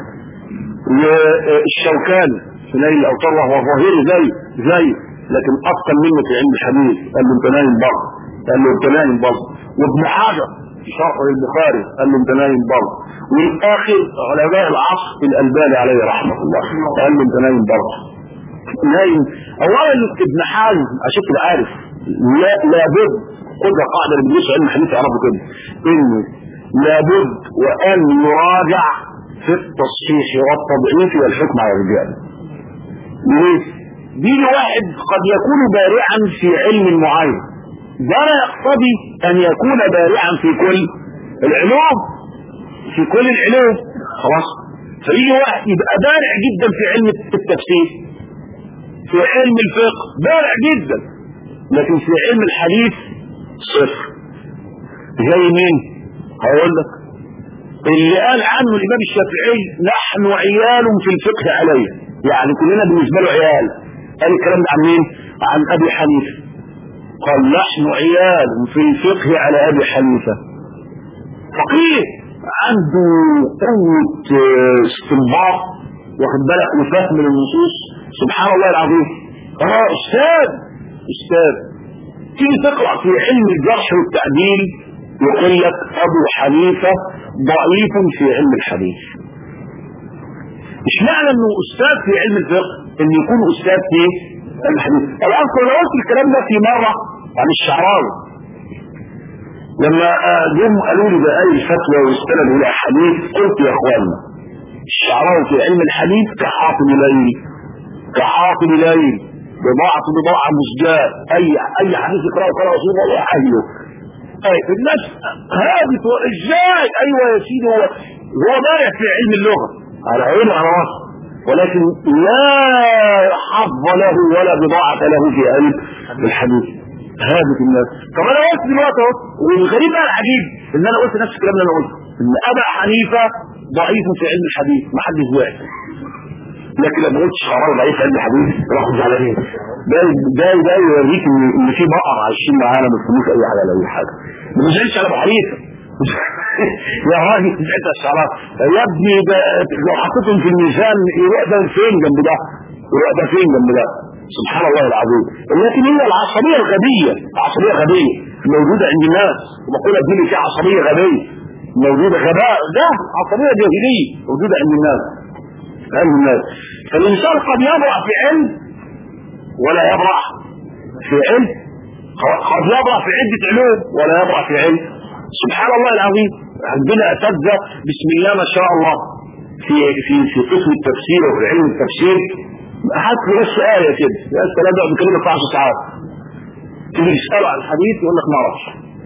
والشوكاني في نيل الاوتار وهو ظاهري زي زي لكن اتقن منه في علم الحديث قال له انت نايم برضه قال له انت نايم برضه وابن حجر في شرح البخاري قال له انت نايم برضه والاخر علماء العصر الالباني عليه رحمه الله قال له انت نايم برضه نايم اولا ابن حازم عشان تبقى عارف لا لابد خد قاعده اللي بيدرسوا علم الحديث يعرفوا كده انه لابد وان يراجع في التصحيح والتضعيف والحكم على الرجال ليه؟ دين واحد قد يكون بارعا في علم معين ده لا يقتضي ان يكون بارعا في كل العلوم في كل العلوم خلاص فيجي واحد يبقى بارع جدا في علم التفسير في علم الفقه بارع جدا لكن في علم الحديث صفر زي مين هقول لك اللي قال عنه الامام الشافعي نحن عيال في الفقه عليه يعني كلنا بالنسبه له عيال قال الكلام ده عن مين عن ابي حنيفه قال نحن عيال في الفقه على ابي حنيفه فقيه عنده قوه استنباط واخد بالك وفهم للنصوص سبحان الله العظيم اه استاذ استاذ تيجي تقرا في علم الجرح والتعديل يقول لك ابو حنيفه ضعيف في علم الحديث مش معنى انه استاذ في علم الفقه انه يكون استاذ في علم الحديث انا اذكر لو قلت الكلام ده في مره عن الشعراوي لما جم قالوا لي بأي فتوى واستندوا الى حديث قلت يا اخوانا الشعراوي في علم الحديث كحاطب ليل كحاطب ليل بضاعة بضاعة مزجاة أي أي حديث يقرأه قرأ رسول الله أهله أي الناس هذه ازاي أيوة يا سيدي هو هو بارع في علم اللغة على عينه على راسه ولكن لا حظ له ولا بضاعة له في علم الحديث هذه الناس طب انا قلت دلوقتي اهو والغريب بقى العجيب ان انا قلت نفس الكلام اللي انا قلته ان ابا حنيفه ضعيف في علم الحديث ما حدش واقف لكن لما قلت شعراوي ضعيف في علم الحديث راحوا زعلانين ده ده ده يوريك ان ان في بقر عايشين معانا ما بيفهموش اي حاجه ولا اي حاجه ما بنزعلش على ابو حنيفه يا راجل سمعت الشعراء يا ابني ده لو حطيتهم في الميزان يروح ده فين جنب ده يروح ده فين جنب ده سبحان الله العظيم لكن هي العصبية الغبية العصبية غبية موجودة عند الناس وبقول دي في عصبية غبية موجودة غباء ده عصبية جاهلية موجودة عند الناس عند الناس فالإنسان قد يبرع في علم ولا يبرع في علم قد يبرع في عدة علوم ولا يبرع في علم سبحان الله العظيم عندنا أساتذة بسم الله ما شاء الله في في في قسم التفسير وفي علم التفسير هات له بس آية كده يا سلام ده بيكلمك في 10 ساعات تيجي تسأله عن الحديث يقول لك ما اعرفش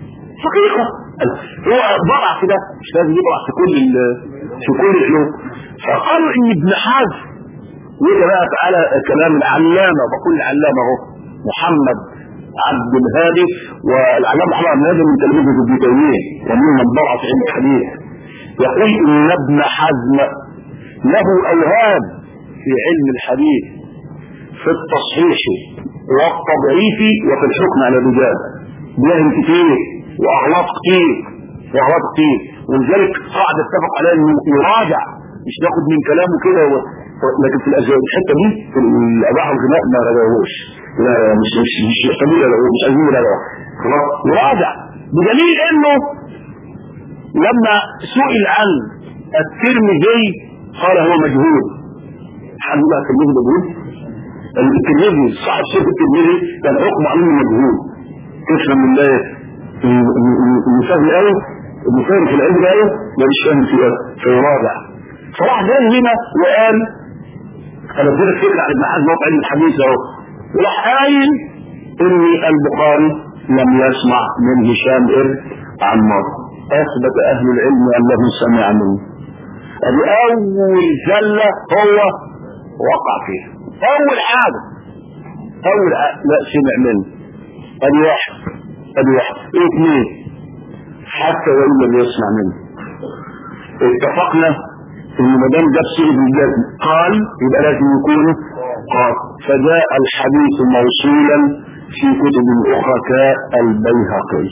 حقيقة هو ضرع في ده مش لازم يضرع في كل في كل العلوم فقالوا ان ابن حزم وده بقى تعالى كلام العلامة بقول العلامة اهو محمد عبد الهادي والعلامة محمد عبد الهادي من تلميذه ابن تيمية وممن ضرع في علم الحديث يقول ان ابن حزم له اوهام في علم الحديث في التصحيح والتضعيف وفي الحكم على الرجال بيهم كتير واغلاط كتير واغلاط كتير ولذلك قاعد اتفق عليه انه يراجع مش ناخد من كلامه كده و... لكن في الازواج الحته دي في الاباحه والغناء ما رجعوش لا مش مش مش يحتاجون مش عايزين يراجعوا خلاص يراجع بدليل انه لما سئل عن الترمذي قال هو مجهول الحمد لله الترمذي مجهول الترمذي صاحب شيخ الترمذي كان حكم عليه مجهول تفهم من الله المساهم الايه المساهم في العلم الايه لا مش فاهم في ايه فيراجع فراح جاي هنا وقال انا اديتك فكره عن ابن حزم وقع علم الحديث اهو وراح قايل ان البخاري لم يسمع من هشام ابن عمار اثبت اهل العلم انه سمع منه ادي اول زله هو وقع فيها اول حاجه اول حاجة. لا سمع منه ادي واحد ادي واحد اثنين حتى وان لم يسمع منه اتفقنا ان ما دام جاب سيد الجزم قال يبقى لازم يكون قال فجاء الحديث موصولا في كتب اخرى كالبيهقي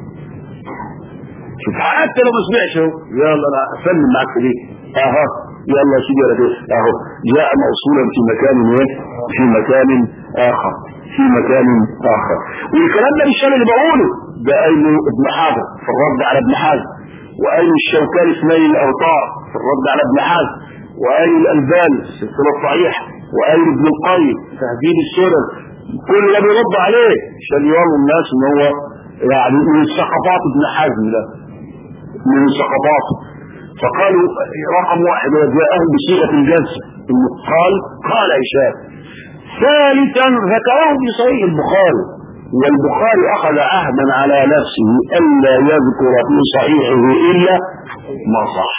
شوف حتى لو ما سمعش اهو يلا انا اسلم معاك في دي اهو يلا يا سيدي ولا اهو جاء موصولا في مكان ايه في مكان اخر في مكان اخر والكلام ده مش انا اللي بقوله ده قايله ابن حجر في الرد على ابن حزم وقايل الشوكاني في نيل الاوطار في الرد على ابن حزم وقايل الالباني في السلسله الصحيحه وقايل ابن القيم تهذيب السنن كل ده بيرد عليه عشان يوروا الناس ان هو يعني من سقطات ابن حزم ده من سقطاته فقالوا رقم واحد وجاءه بصيغه الجزم انه قال قال هشام ثالثا ذكره في صحيح البخاري والبخاري اخذ عهدا على نفسه الا يذكر في صحيحه الا ما صح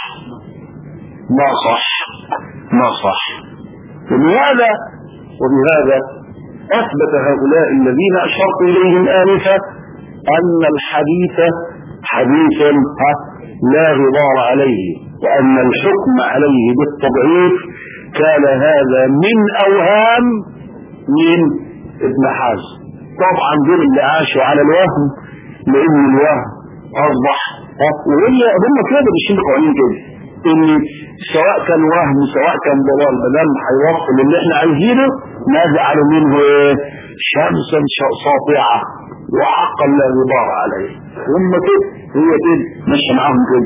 ما صح ما صح وبهذا وبهذا اثبت هؤلاء الذين اشرت اليهم انفا ان الحديث حديث لا غبار عليه وان الحكم عليه بالتضعيف كان هذا من اوهام من ابن حزم طبعا دول اللي عاشوا على الوهم لان الوهم اصبح وهي هم كده ماشيين بقوانين كده ان سواء كان وهم سواء كان ضلال ما دام هيوصل اللي احنا عايزينه نجعل منه ايه شمسا ساطعه وحقا لا غبار عليه هم كده هي كده ماشيه معاهم كده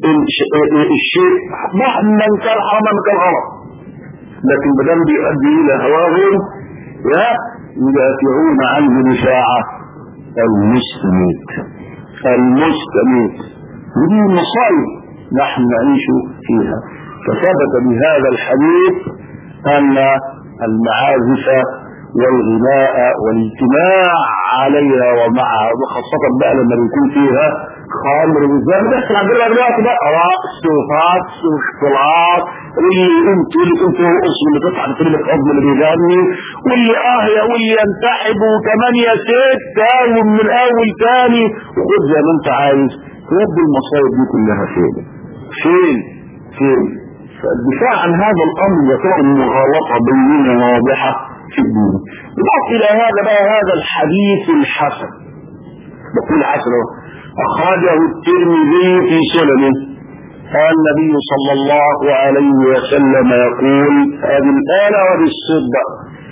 الشيء مهما كان حرام مهما كان غلط لكن ما دام بيؤدي الى هواهم يا يدافعون عنه دفاع المستميت المستميت ودي مصائب نحن نعيش فيها فثبت بهذا الحديث ان المعازف والغناء والاجتماع عليها ومعها وخاصة بقى لما بيكون فيها خمر وزي بيحصل عندنا دلوقتي بقى رقص وفاكس واختلاط واللي انتوا اللي كنتوا رقص واللي تطلع بكلمة حب اللي بيغني واللي اه يا واللي ينسحب وكمان يا ست تاوم من الاول تاني وخد زي ما انت عايز تودي المصايب دي كلها فين؟ فين؟ فين؟ فالدفاع عن هذا الامر يعتبر مغالطه بينه واضحه في الدين. بالعكس الى هذا بقى هذا الحديث الحسن. بقول حسن اخرجه الترمذي في سننه قال النبي صلى الله عليه وسلم يقول هذه الآلة وبالصدق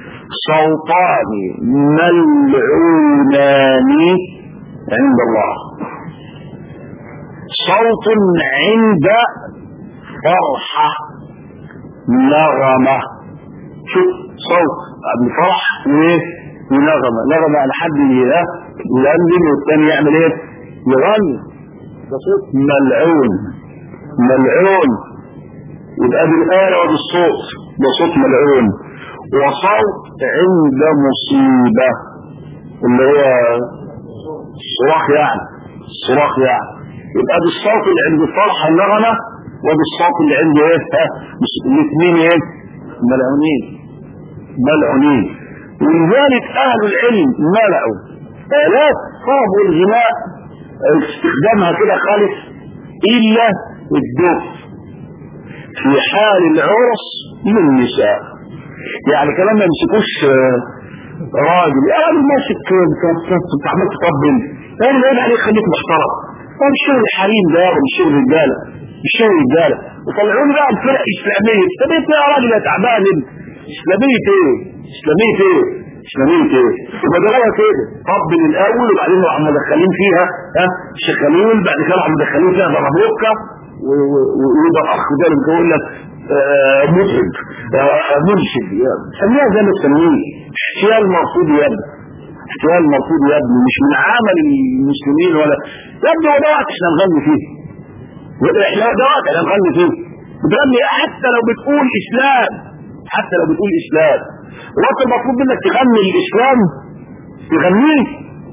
صوتان ملعونان عند الله صوت عند فرحة نغمة شوف صوت قبل فرح وايه ونغمة نغمة على حد يغني والثاني يعمل ايه يغني ده صوت ملعون ملعون يبقى بالآلة وبالصوت ده صوت ملعون وصوت عند مصيبة اللي هو صراخ يعني الصراخ يعني يبقى دي الصوت اللي عند الفرحة النغمة ودي الصوت اللي عند ايه ها مش الاثنين ايه ملعونين ملعونين ولذلك اهل العلم ملعوا آلات صعب الغناء استخدامها كده خالص الا الدف في حال العرس للنساء يعني كمان ما يمسكوش راجل انا ماسك كنت عمال تطبل انا اللي عليك خليك محترم ده مش شغل الحريم ده مش شغل رجاله مش شغل رجاله وطلعوني بقى الفرق الاسلاميه اسلاميه ايه يا راجل يا تعبان اسلاميه ايه؟ اسلاميه ايه؟ اسلاميه ايه؟ يبقى ده غلط كده طبل الاول وبعدين راحوا مدخلين فيها ها شغالين بعد كده راحوا مدخلين فيها ضربوكه ويبقى الاخ ده اللي بيقول لك مطرب مرشد سميها زي ما تسميه احتيال مرفوض يا ابني احتيال مرفوض يا ابني مش من عمل المسلمين ولا يا ابني هو ده وقت احنا نغني فيه احنا ده وقت احنا نغني فيه بتغني حتى لو بتقول اسلام حتى لو بتقول اسلام وقت المفروض منك تغني الاسلام تغنيه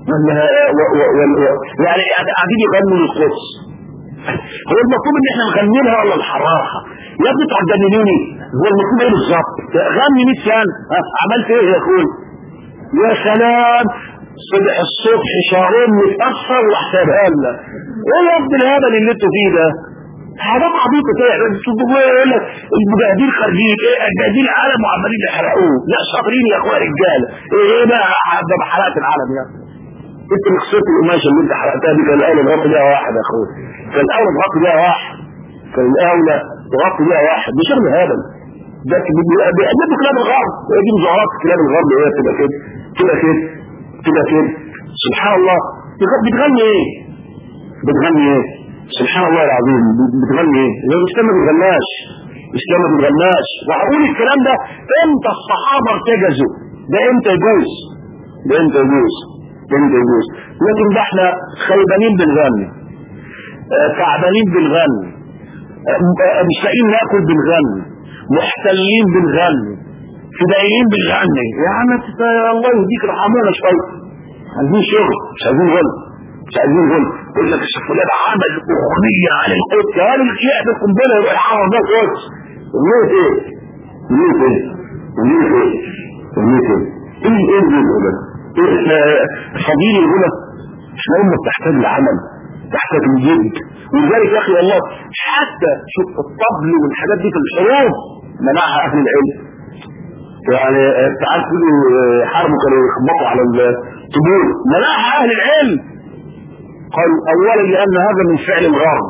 يعني قاعدين يغنوا للقدس هو المفروض ان احنا نغني لها ولا الحراقه يا ابني تجننوني هو المفروض ايه بالظبط غني 100 سنه عملت ايه يا اخوي يا سلام صبح الصبح شهرين متاخر واحسبها لنا ايه يا ابني الهبل اللي انتوا فيه ده حاجات عبيطه كده يقول لك المجاهدين خارجين ايه المجاهدين العالم وعمالين يحرقوه لا شاطرين يا اخويا رجاله ايه ايه بقى ده حرقت العالم يعني انت اللي خسرت القماشه اللي انت حرقتها دي كان الاولى تغطي بيها واحد يا اخويا كان الاولى تغطي بيها واحد كان الاولى تغطي بيها واحد ده شغل هبل ده بيقلبوا كلام الغرب دي مظاهرات كلام الغرب هي تبقى كده كده كده كده كده سبحان الله بتغني ايه بتغني ايه سبحان الله العظيم بتغني ايه لو الاسلام ما بتغناش الاسلام ما بتغناش وهقول الكلام ده امتى الصحابه ارتجزوا ده امتى يجوز ده امتى يجوز ده امتى يجوز لكن ده احنا خيبانين بنغني آه تعبانين بنغني آه مش لاقيين ناكل بنغني محتلين بنغني فدائيين بنغني يا عم الله يهديك ارحمونا شويه عايزين شغل مش عايزين غنى مش عايزين غنى يقول لك فلان عمل اغنيه على القدس هل الشيء ده قنبله يروح يحرر ده القدس اغنيه ايه؟ اغنيه ايه؟ اغنيه ايه؟ اغنيه ايه؟ ايه ايه الغنى؟ ايه فضيل الغنى احنا امه بتحتاج لعمل تحتاج لجد ولذلك يا اخي والله حتى شوف الطبل والحاجات دي في الحروب منعها اهل العلم يعني تعال تقولوا حربوا كانوا يخبطوا على الطبول منعها اهل العلم قال اولا لان هذا من فعل الغرب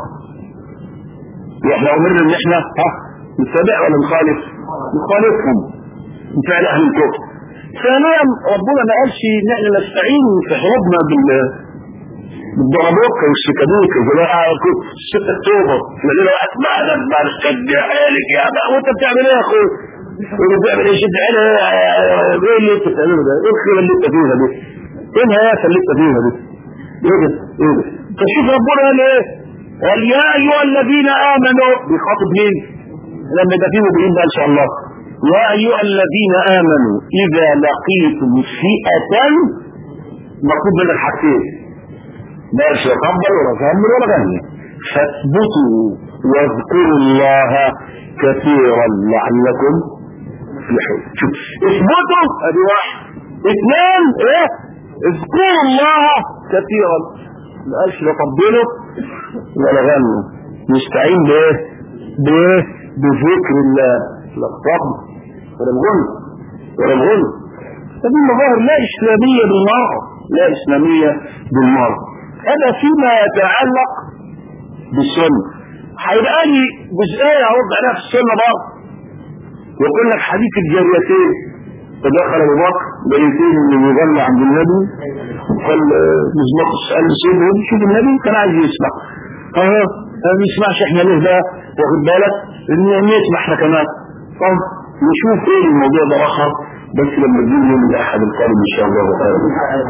احنا امرنا ان احنا ها نتبع ولا نخالف نخالفهم من فعل اهل الكفر ثانيا ربنا ما قالش ان احنا نستعين في حروبنا بال بالضربوكة والسكادوك كنت 6 اكتوبر تقول له اسمع لما شد حيلك يا بقى وانت بتعمل ايه يا اخويا؟ يقول بتعمل ايه شد حيلك ايه اللي انت بتعمله ده؟ ايه الخيبه اللي انت فيها دي؟ ايه الهيافه اللي انت فيها دي؟ ايه ده؟ ايه ده؟ فشوف ربنا قال ايه؟ قال يا ايها الذين امنوا بيخاطب مين؟ لما يبقى فيه مؤمنين بقى ان شاء الله يا ايها الذين امنوا اذا لقيتم فئه مطلوب منك حاجتين ماشي يكبر ولا يكمل ولا غني فاثبتوا واذكروا الله كثيرا لعلكم تفلحون شوف اثبتوا ادي واحد اثنين ايه اذكروا الله كثيرا ما قالش لا طبلوا ولا غنوا نستعين بايه بايه بذكر الله لا الطبل ولا الغنى ولا الغنى هذه مظاهر لا اسلاميه بالمره لا اسلاميه بالمره هذا فيما يتعلق بالسنة هيبقى لي جزئية أرد عليها في السنة برضه يقول لك حديث الجاريتين تدخل أبو بكر بيتين من يغنى عند النبي قال مزمقص قال سيبهم شوف النبي كان عايز يسمع اه ما يسمعش احنا ليه بقى واخد بالك ان نسمع احنا كمان طب نشوف ايه الموضوع ده اخر بس لما تجيب يوم الاحد القادم ان شاء الله تعالى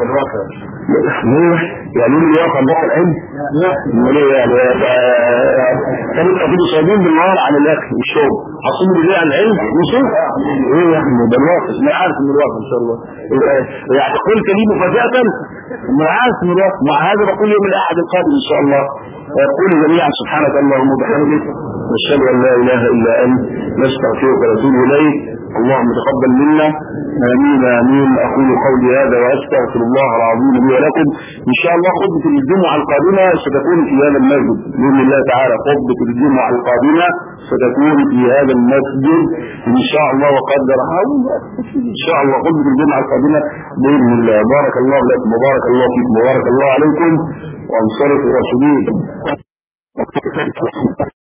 ليه؟ يعني يوم الواقع بقى العلم؟ لا امال ايه يعني كانوا يقعدوا صايمين بالنهار عن الاكل والشرب عاصمين بالليل عن العلم نصوص ايه يا احمد ده الواقع ما عارف من الواقع ان شاء الله يعني قلت لي مفاجأة ما عارف من الواقع مع هذا بقول يوم الاحد القادم ان شاء الله ويقول جميعا سبحانك اللهم وبحمدك نشهد ان لا اله الا انت نستغفرك ونتوب اليك اللهم تقبل منا امين امين اقول قولي هذا واستغفر الله العظيم لي ولكم ان شاء الله خطبه الجمعه القادمه ستكون في هذا المسجد باذن الله تعالى خطبه الجمعه القادمه ستكون في هذا المسجد ان شاء الله وقدر ان شاء الله خطبه الجمعه القادمه باذن الله بارك الله لكم وبارك الله فيكم وبارك الله عليكم وانصرف الراشدين